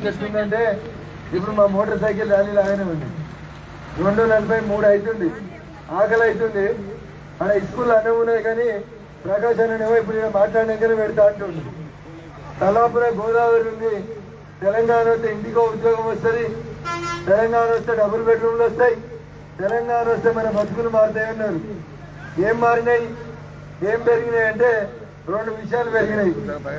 పరిస్థితి ఎట్లుందంటే ఇప్పుడు మా మోటార్ సైకిల్ ర్యాలీ లాగానే ఉంది రెండు నలభై మూడు అవుతుంది ఆకలి అవుతుంది మన స్కూల్ అన్నం ఉన్నది కానీ ప్రకాశ్ అన్ననేమో ఇప్పుడు ఈయన మాట్లాడినాకనే పెడతా అంటుంది తలాపుర గోదావరి ఉంది తెలంగాణ వస్తే ఇంటికో ఉద్యోగం వస్తుంది తెలంగాణ వస్తే డబుల్ బెడ్రూమ్లు వస్తాయి తెలంగాణ వస్తే మన బతుకులు మారుతాయి అన్నారు ఏం మారినాయి ఏం పెరిగినాయి అంటే రెండు విషయాలు పెరిగినాయి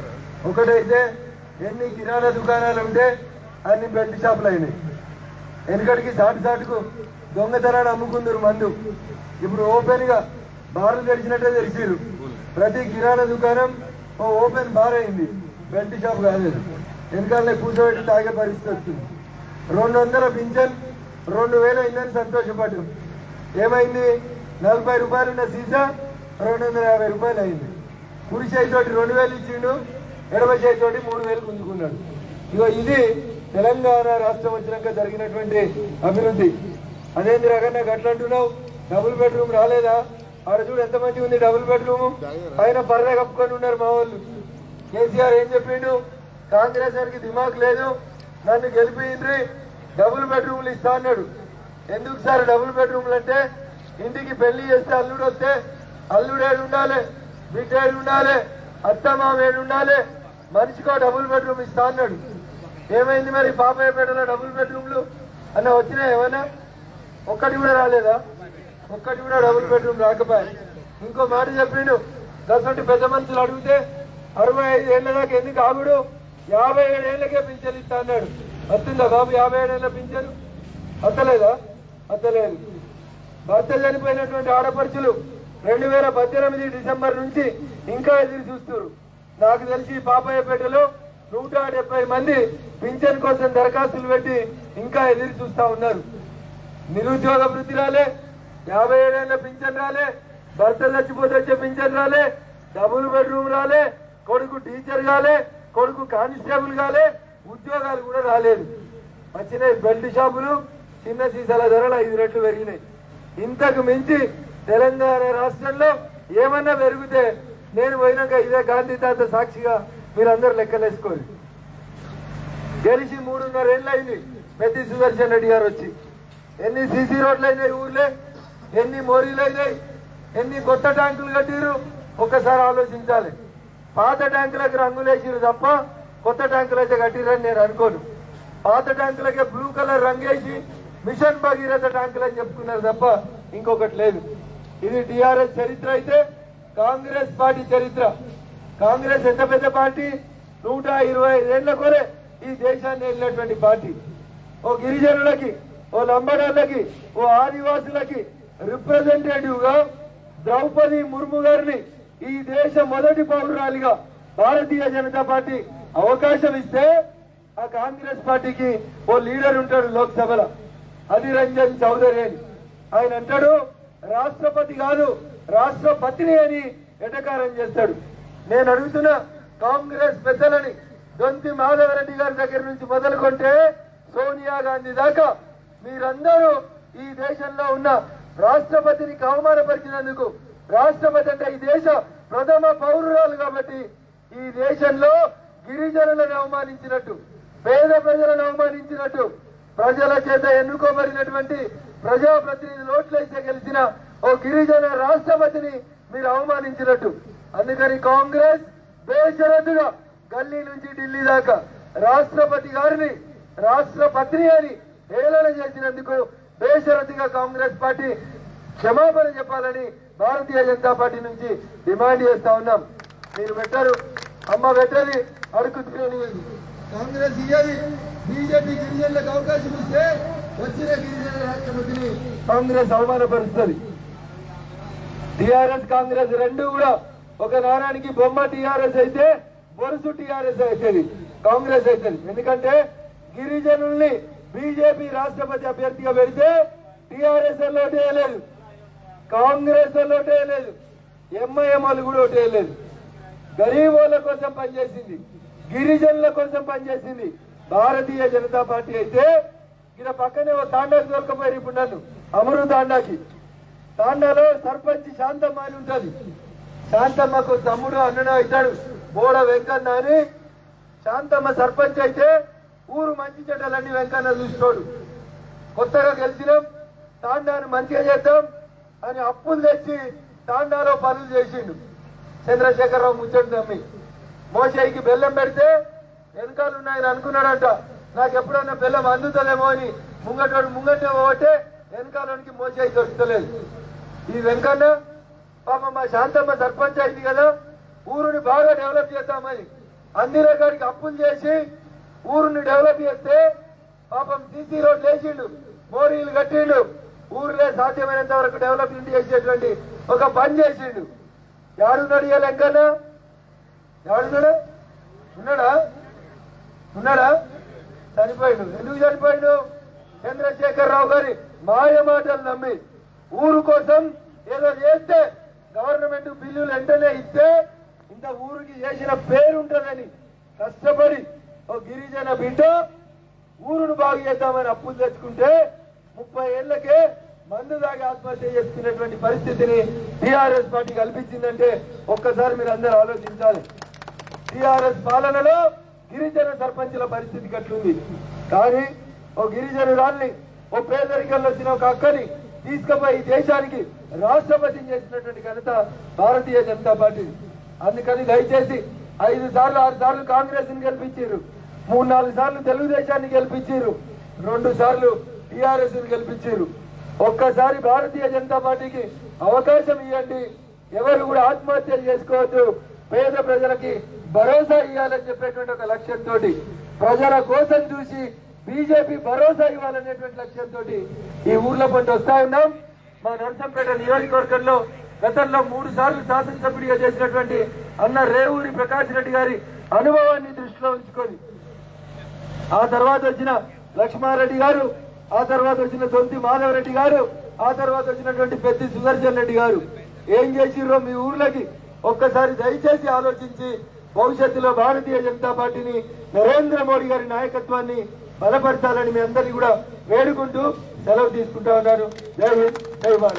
ఒకటైతే ఎన్ని కిరాణా దుకాణాలు ఉంటే అన్ని బెల్ట్ షాపులు అయినాయి వెనకటికి సాటు సాటుకు దొంగతనాన్ని అమ్ముకుందరు మందు ఇప్పుడు ఓపెన్ గా బార్లు తెరిచినట్టే తెరిచిరు ప్రతి కిరాణా దుకాణం ఓ ఓపెన్ బార్ అయింది బెల్ట్ షాప్ కాలేదు వెనకాలనే కూర్చోబెట్టి తాగే పరిస్థితి వచ్చింది రెండు వందల పింఛన్ రెండు వేలు అయిందని సంతోషపడ్డాం ఏమైంది నలభై రూపాయలు ఉన్న సీసా రెండు వందల యాభై రూపాయలు అయింది కుడి చేతితోటి రెండు వేలు ఇచ్చిండు ఎడమ చేతితోటి మూడు వేలు గుంజుకున్నాడు ఇగో ఇది తెలంగాణ రాష్ట్రం వచ్చినాక జరిగినటువంటి అభివృద్ధి అదేంది రకన్నా గట్ల అంటున్నావు డబుల్ బెడ్రూమ్ రాలేదా ఆడ చూడు ఎంత మంచిగా ఉంది డబుల్ బెడ్రూమ్ పైన పర్ర కప్పుకొని ఉన్నారు మా వాళ్ళు కేసీఆర్ ఏం చెప్పిండు కాంగ్రెస్ వారికి దిమాగ్ లేదు నన్ను గెలిపిండ్రి డబుల్ బెడ్రూమ్లు ఇస్తా అన్నాడు ఎందుకు సార్ డబుల్ బెడ్రూమ్లు అంటే ఇంటికి పెళ్లి చేస్తే అల్లుడు వస్తే అల్లుడు ఏడు ఉండాలి బిడ్డ ఏడు ఉండాలి అత్తమామ ఏడు ఉండాలి మనిషికో డబుల్ బెడ్రూమ్ ఇస్తా అన్నాడు ఏమైంది మరి పాపాయపేటలో డబుల్ బెడ్రూమ్లు అన్న వచ్చినాయి ఏమైనా ఒక్కటి కూడా రాలేదా ఒక్కటి కూడా డబుల్ బెడ్రూమ్ రాకపోయా ఇంకో మాట చెప్పిండు గసంటి పెద్ద మనుషులు అడిగితే అరవై ఐదు ఏళ్ల దాకా ఎందుకు ఆగుడు యాభై ఏడు ఏళ్ళకే పింఛన్ ఇస్తా అన్నాడు వస్తుందా బాబు యాభై ఏడేళ్ల పింఛను అత్తలేదా అత్తలేదు భర్త చనిపోయినటువంటి ఆడపడుచులు రెండు వేల పద్దెనిమిది డిసెంబర్ నుంచి ఇంకా ఎదురు చూస్తున్నారు నాకు తెలిసి పాపాయపేటలో నూట డెబ్బై మంది పింఛన్ కోసం దరఖాస్తులు పెట్టి ఇంకా ఎదురు చూస్తా ఉన్నారు నిరుద్యోగ వృద్ధి రాలే యాభై ఏడేళ్ల పింఛన్ రాలే భర్త చచ్చిపోతే వచ్చే పింఛన్ రాలే డబుల్ బెడ్రూమ్ రాలే కొడుకు టీచర్ కాలే కొడుకు కానిస్టేబుల్ కాలే ఉద్యోగాలు కూడా రాలేదు వచ్చినాయి బెల్ట్ షాపులు చిన్న సీసాల ధరలు ఐదు రెట్లు పెరిగినాయి ఇంతకు మించి తెలంగాణ రాష్ట్రంలో ఏమన్నా పెరిగితే నేను పోయినాక ఇదే గాంధీ తాత సాక్షిగా మీరందరూ లెక్కలేసుకోండి గెలిచి మూడున్నర ఏళ్ళు అయింది పెద్ద సుదర్శన్ రెడ్డి గారు వచ్చి ఎన్ని సీసీ రోడ్లు అయినాయి ఊర్లే ఎన్ని మోరీలు అయినాయి ఎన్ని కొత్త ట్యాంకులు కట్టిరు ఒక్కసారి ఆలోచించాలి పాత ట్యాంకులకు రంగులేసిరు తప్ప కొత్త ట్యాంకులు అయితే కట్టిరని నేను అనుకోను పాత ట్యాంకులకే బ్లూ కలర్ రంగేసి మిషన్ భగీరథ ట్యాంకులు అని చెప్పుకున్నారు తప్ప ఇంకొకటి లేదు ఇది టిఆర్ఎస్ చరిత్ర అయితే కాంగ్రెస్ పార్టీ చరిత్ర కాంగ్రెస్ ఎంత పెద్ద పార్టీ నూట ఇరవై ఐదేళ్ల కొరే ఈ దేశాన్ని వెళ్ళినటువంటి పార్టీ ఓ గిరిజనులకి ఓ లంబడాళ్ళకి ఓ ఆదివాసులకి రిప్రజెంటేటివ్ గా ద్రౌపది ముర్ము గారిని ఈ దేశ మొదటి పౌరురాలిగా భారతీయ జనతా పార్టీ అవకాశం ఇస్తే ఆ కాంగ్రెస్ పార్టీకి ఓ లీడర్ ఉంటాడు లోక్సభలో అది రంజన్ చౌదరి అని ఆయన అంటాడు రాష్ట్రపతి కాదు రాష్ట్రపతిని అని ఎటకారం చేస్తాడు నేను అడుగుతున్నా కాంగ్రెస్ పెద్దలని దొంతి మాధవరెడ్డి గారి దగ్గర నుంచి మొదలుకొంటే సోనియా గాంధీ దాకా మీరందరూ ఈ దేశంలో ఉన్న రాష్ట్రపతిని అవమానపరిచినందుకు రాష్ట్రపతి అంటే ఈ దేశ ప్రథమ పౌరురాలు కాబట్టి ఈ దేశంలో గిరిజనులను అవమానించినట్టు పేద ప్రజలను అవమానించినట్టు ప్రజల చేత ఎన్నుకోబడినటువంటి ప్రజాప్రతినిధులు ఓట్లేస్తే గెలిచిన ఓ గిరిజన రాష్ట్రపతిని మీరు అవమానించినట్టు అందుకని కాంగ్రెస్ బేషరతుగా గల్లీ నుంచి ఢిల్లీ దాకా రాష్ట్రపతి గారిని రాష్ట్రపతిని అని హేళన చేసినందుకు బేషరతుగా కాంగ్రెస్ పార్టీ క్షమాపణ చెప్పాలని భారతీయ జనతా పార్టీ నుంచి డిమాండ్ చేస్తా ఉన్నాం మీరు పెట్టారు అమ్మ పెట్టది అడుగు తినేది కాంగ్రెస్ ఇయ్యది బీజేపీ గిరిజనులకు అవకాశం ఇస్తే వచ్చిన గిరిజన రాష్ట్రపతిని కాంగ్రెస్ అవమానపరుస్తుంది టిఆర్ఎస్ కాంగ్రెస్ రెండు కూడా ఒక నారానికి బొమ్మ టిఆర్ఎస్ అయితే బొరుసు టిఆర్ఎస్ అవుతుంది కాంగ్రెస్ అవుతుంది ఎందుకంటే గిరిజనుల్ని బీజేపీ రాష్ట్రపతి అభ్యర్థిగా పెడితే టిఆర్ఎస్ లో ఓటేయలేదు కాంగ్రెస్ లో ఓటేయలేదు ఎంఐఎం వాళ్ళు కూడా ఓటేయలేదు గరీబోల కోసం పనిచేసింది గిరిజనుల కోసం పనిచేసింది భారతీయ జనతా పార్టీ అయితే ఇక్కడ పక్కనే ఓ తాండాకి దొరకపోయారు ఇప్పుడు నన్ను అమరు తాండాకి తాండాలో సర్పంచ్ శాంతమ్మ అని ఉంటది శాంతమ్మకు తమ్ముడు అన్నను అవుతాడు బోడ వెంకన్న అని శాంతమ్మ సర్పంచ్ అయితే ఊరు మంచి చెడ్డలన్నీ వెంకన్న చూసినోడు కొత్తగా గెలిచినాం తాండాను మంచిగా చేద్దాం అని అప్పులు తెచ్చి తాండాలో పనులు చేసిండు చంద్రశేఖరరావు ముచ్చటి నమ్మి మోషయ్యకి బెల్లం పెడితే వెనకాలు ఉన్నాయని అనుకున్నాడంట నాకు ఎప్పుడన్నా బెల్లం అందుతుందేమో అని ముంగటోడు ముంగటే పోతే వెనకాలోనికి మోషయ్య దొరుకుతలేదు ఈ వెంకన్న పాప మా శాంతమ్మ సర్పంచ్ అయింది కదా ఊరుని బాగా డెవలప్ చేద్దామని అందిరా గారికి అప్పులు చేసి ఊరుని డెవలప్ చేస్తే పాపం సీసీ రోడ్ వేసిండు మోరీలు కట్టిండు ఊరిలో సాధ్యమైనంత వరకు డెవలప్మెంట్ చేసేటువంటి ఒక పని చేసిండు యాడున్నాడు ఇవాళ వెంకన్న ఎవడున్నాడు ఉన్నాడా ఉన్నాడా చనిపోయిండు ఎందుకు చనిపోయిండు చంద్రశేఖరరావు గారి మాయ మాటలు నమ్మి ఊరు కోసం ఏదో చేస్తే గవర్నమెంట్ బిల్లులు వెంటనే ఇస్తే ఇంత ఊరికి చేసిన పేరుంటుందని కష్టపడి ఓ గిరిజన బిడ్డ ఊరును బాగు చేద్దామని అప్పులు తెచ్చుకుంటే ముప్పై ఏళ్లకే మందు దాగి ఆత్మహత్య చేసుకునేటువంటి పరిస్థితిని టీఆర్ఎస్ పార్టీ కల్పించిందంటే ఒక్కసారి మీరు అందరూ ఆలోచించాలి టిఆర్ఎస్ పాలనలో గిరిజన సర్పంచుల పరిస్థితి కట్లుంది కానీ ఓ గిరిజనురాల్ని ఓ పేదరికంలో వచ్చిన ఒక అక్కని తీసుకుపోయి ఈ దేశానికి రాష్ట్రపతిని చేసినటువంటి ఘనత భారతీయ జనతా పార్టీ అందుకని దయచేసి ఐదు సార్లు ఆరు సార్లు కాంగ్రెస్ ని గెలిపించారు మూడు నాలుగు సార్లు తెలుగుదేశాన్ని గెలిపించారు రెండు సార్లు టిఆర్ఎస్ ని గెలిపించారు ఒక్కసారి భారతీయ జనతా పార్టీకి అవకాశం ఇవ్వండి ఎవరు కూడా ఆత్మహత్యలు చేసుకోవద్దు పేద ప్రజలకి భరోసా ఇవ్వాలని చెప్పేటువంటి ఒక లక్ష్యంతో ప్రజల కోసం చూసి బీజేపీ భరోసా ఇవ్వాలనేటువంటి లక్ష్యంతో ఈ ఊర్లో పంట వస్తా ఉన్నాం మా నర్సంపేట నియోజకవర్గంలో గతంలో మూడు సార్లు శాసనసభ్యుడిగా చేసినటువంటి అన్న రేవూరి ప్రకాష్ రెడ్డి గారి అనుభవాన్ని దృష్టిలో ఉంచుకొని ఆ తర్వాత వచ్చిన లక్ష్మారెడ్డి గారు ఆ తర్వాత వచ్చిన తొంతి మాధవరెడ్డి గారు ఆ తర్వాత వచ్చినటువంటి పెద్ది సుదర్శన్ రెడ్డి గారు ఏం చేసిర్రో మీ ఊర్లకి ఒక్కసారి దయచేసి ఆలోచించి భవిష్యత్తులో భారతీయ జనతా పార్టీని నరేంద్ర మోడీ గారి నాయకత్వాన్ని బలపరచాలని మీ అందరినీ కూడా వేడుకుంటూ సెలవు తీసుకుంటా ఉన్నారు జై హింద్ జై భారత్